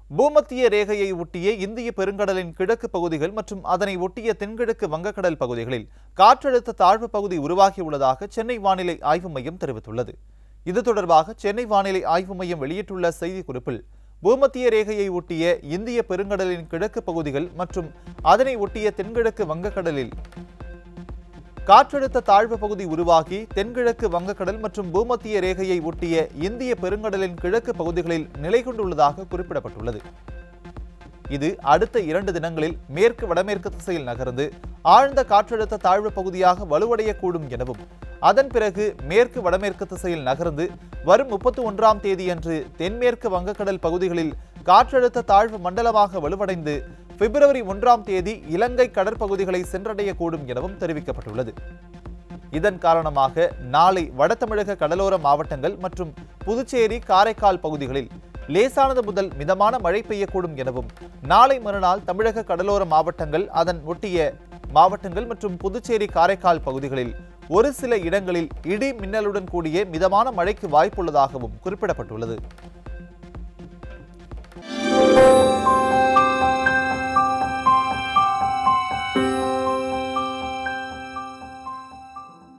பூமத்திய ரேகையை ஒட்டிய இந்திய பெருங்கடலின் கிழக்கு பகுதிகள் மற்றும் அதனை ஒட்டிய தென்கிழக்கு வங்கக்கடல் பகுதிகளில் காற்றழுத்த தாழ்வு பகுதி உருவாகியுள்ளதாக சென்னை வானிலை ஆய்வு மையம் தெரிவித்துள்ளது இது தொடர்பாக சென்னை வானிலை ஆய்வு மையம் வெளியிட்டுள்ள செய்திக்குறிப்பில் பூமத்திய ரேகையை ஒட்டிய இந்திய பெருங்கடலின் கிழக்கு பகுதிகள் மற்றும் அதனை ஒட்டிய தென்கிழக்கு வங்கக்கடலில் காற்றழுத்த தாழ்வு பகுதி உருவாகி தென்கிழக்கு வங்கக்கடல் மற்றும் பூமத்திய ரேகையை ஒட்டிய இந்திய பெருங்கடலின் கிழக்கு பகுதிகளில் நிலை கொண்டுள்ளதாக குறிப்பிடப்பட்டுள்ளது இது அடுத்த இரண்டு தினங்களில் மேற்கு வடமேற்கு திசையில் நகர்ந்து ஆழ்ந்த காற்றழுத்த தாழ்வு பகுதியாக வலுவடையக்கூடும் எனவும் அதன் பிறகு மேற்கு வடமேற்கு திசையில் நகர்ந்து வரும் முப்பத்தி ஒன்றாம் தேதியன்று தென்மேற்கு வங்கக்கடல் பகுதிகளில் காற்றழுத்த தாழ்வு மண்டலமாக வலுவடைந்து பிப்ரவரி ஒன்றாம் தேதி இலங்கை கடற்பகுதிகளை சென்றடையக்கூடும் எனவும் தெரிவிக்கப்பட்டுள்ளது இதன் காரணமாக நாளை வட தமிழக கடலோர மாவட்டங்கள் மற்றும் புதுச்சேரி காரைக்கால் பகுதிகளில் லேசானது முதல் மிதமான மழை பெய்யக்கூடும் எனவும் நாளை மறுநாள் தமிழக கடலோர மாவட்டங்கள் அதன் ஒட்டிய மாவட்டங்கள் மற்றும் புதுச்சேரி காரைக்கால் பகுதிகளில் ஒரு சில இடங்களில் இடி மின்னலுடன் கூடிய மிதமான மழைக்கு வாய்ப்புள்ளதாகவும் குறிப்பிடப்பட்டுள்ளது